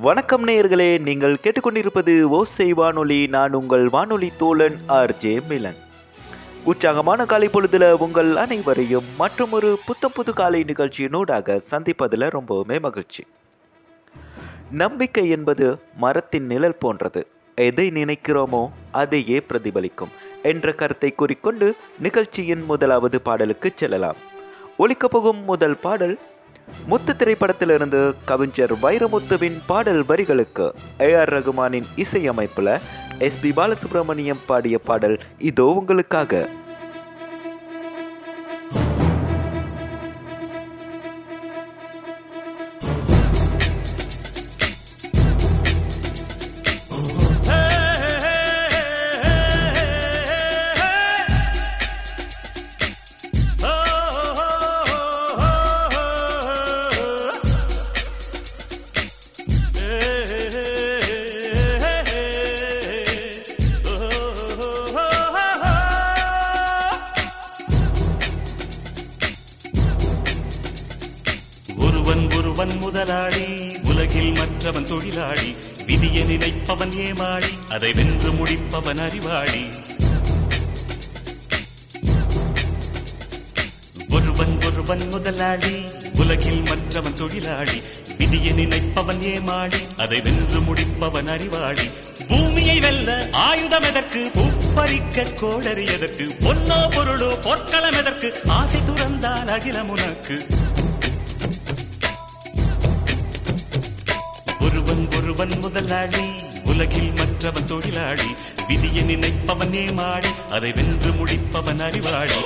வணக்கம் நேயர்களே நீங்கள் கேட்டுக்கொண்டிருப்பது ஓசை வானொலி நான் உங்கள் வானொலி தோழன் ஆர் ஜே மிலன் உற்சாகமான காலை பொழுதுல உங்கள் அனைவரையும் மற்றும் ஒரு புத்தம் புது காலை நிகழ்ச்சியினூடாக சந்திப்பதில் ரொம்பவுமே மகிழ்ச்சி நம்பிக்கை என்பது மரத்தின் நிழல் போன்றது எதை நினைக்கிறோமோ அதையே பிரதிபலிக்கும் என்ற கருத்தை கூறிக்கொண்டு நிகழ்ச்சியின் முதலாவது பாடலுக்கு செல்லலாம் ஒலிக்கப் போகும் முதல் பாடல் முத்து திரைப்படத்திலிருந்து கவிஞர் வைரமுத்துவின் பாடல் வரிகளுக்கு ஏ ஆர் ரகுமானின் இசையமைப்புல எஸ் பி பாலசுப்ரமணியம் பாடிய பாடல் இதோ உங்களுக்காக ஒருவன் ஒருவன் முதலாளி உலகில் மற்றவன் தொழிலாளி விதியை நினைப்பவன் ஏமாளி அதை வென்று முடிப்பவன் அறிவாளி ஒருவன் ஒருவன் முதலாளி உலகில் மற்றவன் தொழிலாளி விதியை நினைப்பவன் ஏமாளி அதை வென்று முடிப்பவன் அறிவாளி பூமியை வெல்ல ஆயுதம் எதற்கு பூப்பறிக்க கோடரி எதற்கு பொன்னோ பொருளோ பொற்களம் எதற்கு ஆசை துறந்தால் அகிலம் உனக்கு ஒருவன் ஒருவன் முதலாளி உலகில் மற்றவன் தொழிலாளி விதியை நினைப்பவன் ஏமாளி அதை வென்று முடிப்பவன் அறிவாளி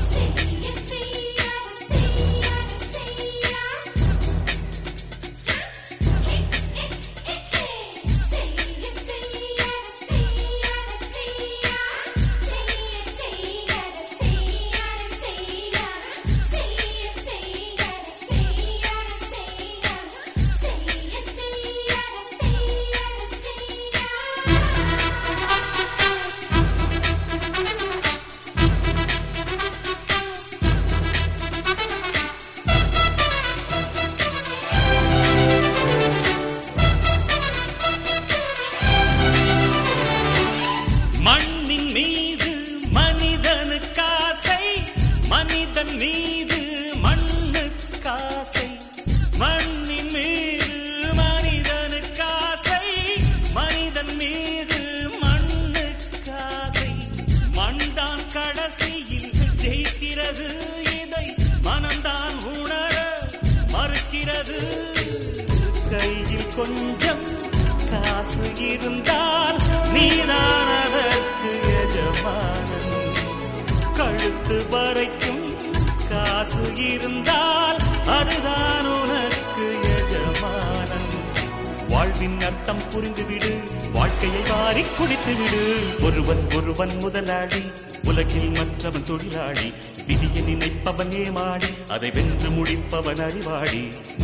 மண்ணின் மீது மனிதனுக்காசை மனிதன் மீது மண்ணுக்காசை மண்ணின் மீது மனிதனுக்காசை மனிதன் மீது மண்ணுக்காசை மண்தான் கடைசியில் ஜெயிக்கிறது இதை மனம்தான் உணர மறுக்கிறது கையில் கொஞ்சம் காசு இருந்தால் நீதான் அதற்கு எஜமானன் கழுத்து வரைக்கும் காசு இருந்தால் அதுதான் உனக்கு எஜமானன் வாழ்வின் அர்த்தம் புரிந்துவிடு வாழ்க்கையை வாரி குடித்து விடு ஒருவன் ஒருவன் முதலாளி உலகில் மற்றவன் தொழிலாளி விதியை நினைப்பவன் ஏமாடி அதை வென்று முடிப்பவன் அறிவாளி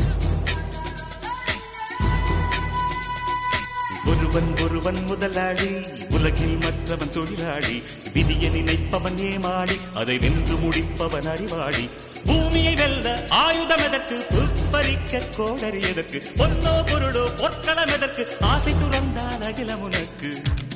ஒருவன் ஒருவன் முதலாளி உலகில் மற்றவன் தொழிலாளி விதியை நினைப்பவன் ஏமாளி அதை வென்று முடிப்பவன் அறிவாளி பூமியை வெல்ல ஆயுதம் எதற்கு புப்பரிக்க கோடரி எதற்கு பொன்னோ பொருளோ பொற்களம் எதற்கு ஆசை துறந்தால் அகிலம் உனக்கு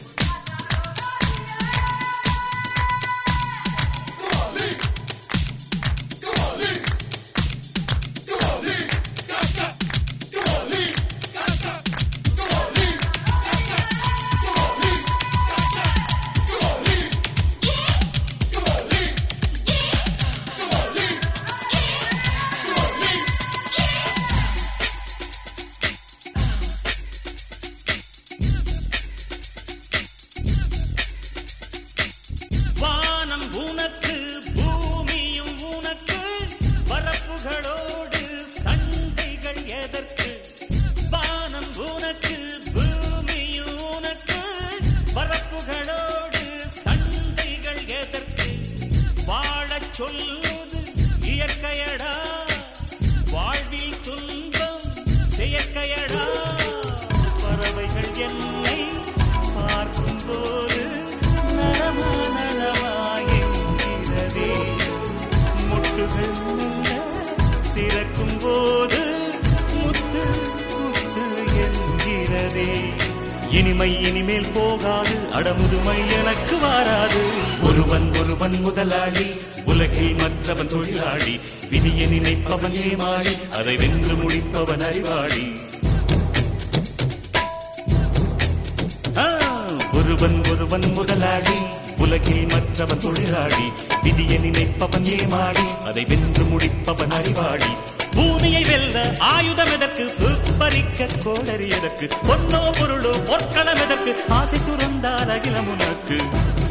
வானம் உனக்கு பூமியும் உனக்கு பரப்புகளோடு சண்டைகள் எதற்கு வானம் உனக்கு பூமியும் உனக்கு பரப்புகளோடு சண்டைகள் எதற்கு வாழச் சொல்வது இயற்கையடா வாழ்வில் துன்பம் செயற்கையடா பறவைகள் என்னை பார்க்கும்போது நலமா நலமா என்கிறதே முட்டுகள் மெல்ல திறக்கும் போது முத்து முத்து என்கிறதே வயசே இனிமை இனிமேல் போகாது அடமுதுமை எனக்கு வாராது ஒருவன் ஒருவன் முதலாளி உலகில் மற்றவன் தொழிலாளி விதியை நினைப்பவன் ஏமாளி அதை வென்று முடிப்பவன் அறிவாளி ஆ, ஒருவன் ஒருவன் முதலாளி உலகில் மற்றவன் தொழிலாளி விதியை நினைப்பவன் ஏமாளி அதை வென்று முடிப்பவன் அறிவாளி பூமியை வெல்ல ஆயுதம் எதற்கு பறிக்க கோடரி எதற்கு பொன்னோ பொருளோ பொற்களம் எதற்கு ஆசை துறந்தால் அகிலம் உனக்கு